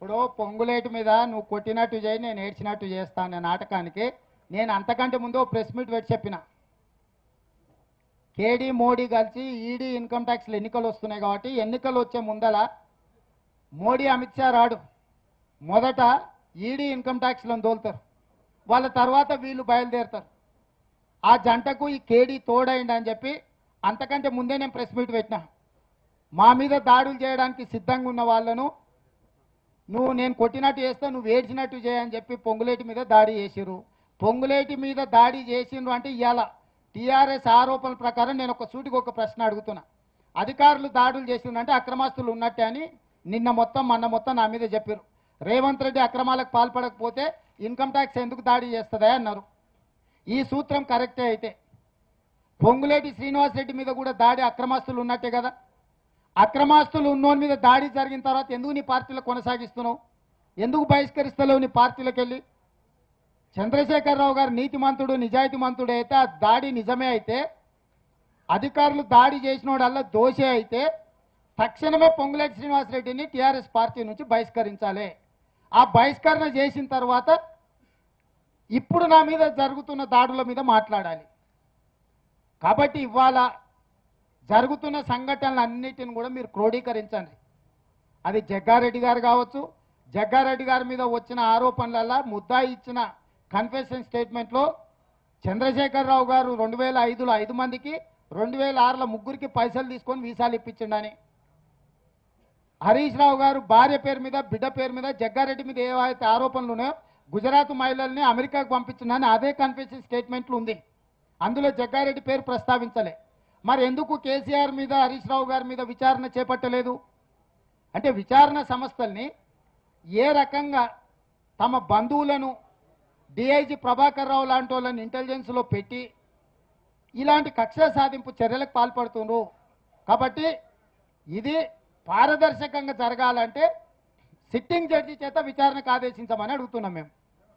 ఇప్పుడు పొంగులేటి మీద నువ్వు కొట్టినట్టు చేయి నేను ఏడ్చినట్టు చేస్తాను అనే నాటకానికి నేను అంతకంటే ముందు ఓ ప్రెస్ మీట్ పెట్టి చెప్పిన కేడీ మోడీ కలిసి ఈడీ ఇన్కమ్ ట్యాక్స్లు ఎన్నికలు వస్తున్నాయి కాబట్టి ఎన్నికలు వచ్చే ముందల మోడీ అమిత్ షా రాడు మొదట ఈడీ ఇన్కమ్ ట్యాక్స్లను తోలుతారు వాళ్ళ తర్వాత వీళ్ళు బయలుదేరుతారు ఆ జంటకు ఈ కేడీ తోడైంది అని చెప్పి అంతకంటే ముందే నేను ప్రెస్ మీట్ పెట్టినా మా మీద దాడులు చేయడానికి సిద్ధంగా ఉన్న వాళ్ళను నువ్వు నేను కొట్టినట్టు చేస్తే నువ్వు ఏడ్చినట్టు చేయని చెప్పి పొంగులేటి మీద దాడి చేసిర్రు పొంగులేటి మీద దాడి చేసిండ్రు అంటే ఇవాళ టీఆర్ఎస్ ఆరోపణల ప్రకారం నేను ఒక సూటికి ఒక ప్రశ్న అడుగుతున్నా అధికారులు దాడులు చేసిండ్రంటే అక్రమాస్తులు ఉన్నట్టే అని నిన్న మొత్తం మొన్న మొత్తం నా మీద చెప్పారు రేవంత్ రెడ్డి అక్రమాలకు పాల్పడకపోతే ఇన్కమ్ ట్యాక్స్ ఎందుకు దాడి చేస్తుందా అన్నారు ఈ సూత్రం కరెక్టే అయితే పొంగులేటి శ్రీనివాసరెడ్డి మీద కూడా దాడి అక్రమాస్తులు ఉన్నట్టే కదా అక్రమాస్తులు ఉన్నోని మీద దాడి జరిగిన తర్వాత ఎందుకు నీ పార్టీలో కొనసాగిస్తున్నావు ఎందుకు బహిష్కరిస్తలేవు నీ పార్టీలోకి వెళ్ళి చంద్రశేఖరరావు గారు నీతిమంతుడు నిజాయితీమంతుడు అయితే ఆ దాడి నిజమే అయితే అధికారులు దాడి చేసినోడల్లా దోషే అయితే తక్షణమే పొంగులేటి శ్రీనివాసరెడ్డిని టీఆర్ఎస్ పార్టీ నుంచి బహిష్కరించాలి ఆ బహిష్కరణ చేసిన తర్వాత ఇప్పుడు నా మీద జరుగుతున్న దాడుల మీద మాట్లాడాలి కాబట్టి ఇవాళ జరుగుతున్న సంఘటనలు అన్నిటిని కూడా మీరు క్రోడీకరించండి అది జగ్గారెడ్డి గారు కావచ్చు జగ్గారెడ్డి గారి మీద వచ్చిన ఆరోపణలల్ల ముద్దాయి ఇచ్చిన కన్ఫెషన్ స్టేట్మెంట్లో చంద్రశేఖరరావు గారు రెండు వేల ఐదులో ఐదు మందికి రెండు వేల ఆరులో ముగ్గురికి పైసలు తీసుకొని వీసాలు ఇప్పించిండని హరీష్ రావు గారు భార్య పేరు మీద బిడ్డ పేరు మీద జగ్గారెడ్డి మీద ఏవైతే ఆరోపణలు ఉన్నాయో గుజరాత్ మహిళల్ని అమెరికాకు పంపించిందని అదే కన్ఫెషన్ స్టేట్మెంట్లు ఉంది అందులో జగ్గారెడ్డి పేరు ప్రస్తావించలే మరి ఎందుకు కేసీఆర్ మీద హరీష్ రావు గారి మీద విచారణ చేపట్టలేదు అంటే విచారణ సంస్థల్ని ఏ రకంగా తమ బంధువులను డిఐజీ ప్రభాకర్ రావు లాంటి వాళ్ళని ఇంటెలిజెన్స్లో పెట్టి ఇలాంటి కక్ష సాధింపు చర్యలకు పాల్పడుతున్నారు కాబట్టి ఇది పారదర్శకంగా జరగాలంటే సిట్టింగ్ జడ్జి చేత విచారణకు ఆదేశించమని అడుగుతున్నాం మేము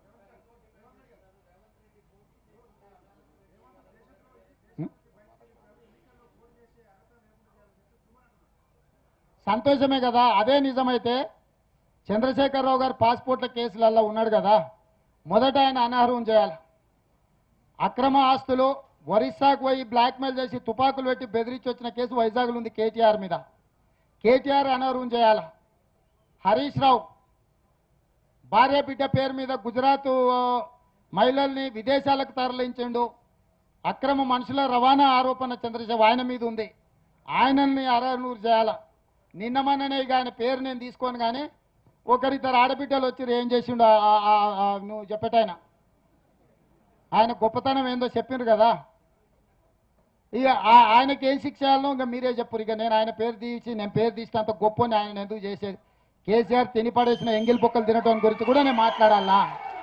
సంతోషమే కదా అదే నిజమైతే చంద్రశేఖరరావు గారు పాస్పోర్ట్ల కేసులలో ఉన్నాడు కదా మొదట ఆయన అనర్హం చేయాలి అక్రమ ఆస్తులు ఒరిస్సాకు పోయి బ్లాక్మెయిల్ చేసి తుపాకులు పెట్టి బెదిరించి వచ్చిన కేసు వైజాగ్లో ఉంది కేటీఆర్ మీద కేటీఆర్ అనర్హం చేయాలి హరీష్ రావు భార్య బిడ్డ పేరు మీద గుజరాత్ ఆ, మహిళల్ని విదేశాలకు తరలించిండు అక్రమ మనుషుల రవాణా ఆరోపణ చంద్రశేఖర్ ఆయన మీద ఉంది ఆయనల్ని అరనూరు చేయాల నిన్న మొన్ననే ఇక ఆయన పేరు నేను తీసుకొని కానీ ఒకరిద్దరు ఆడబిడ్డలు వచ్చి ఏం చేసిండు ఆ- ఆ- ఆ- ఆ నువ్వు చెప్పటాయన ఆయన గొప్పతనం ఏందో చెప్పిండ్రు కదా ఇక ఆ- ఆయనకి ఏం శిక్ష చేయాలో ఇంకా మీరే చెప్పరు ఇక నేను ఆయన పేరు తీసి నేను పేరు తీసినంత గొప్పని ఆయన ఎందుకు చేసేది కేసీఆర్ తిని పడేసిన ఎంగిల్ బొక్కలు తినటం గురించి కూడా నేను మాట్లాడాలా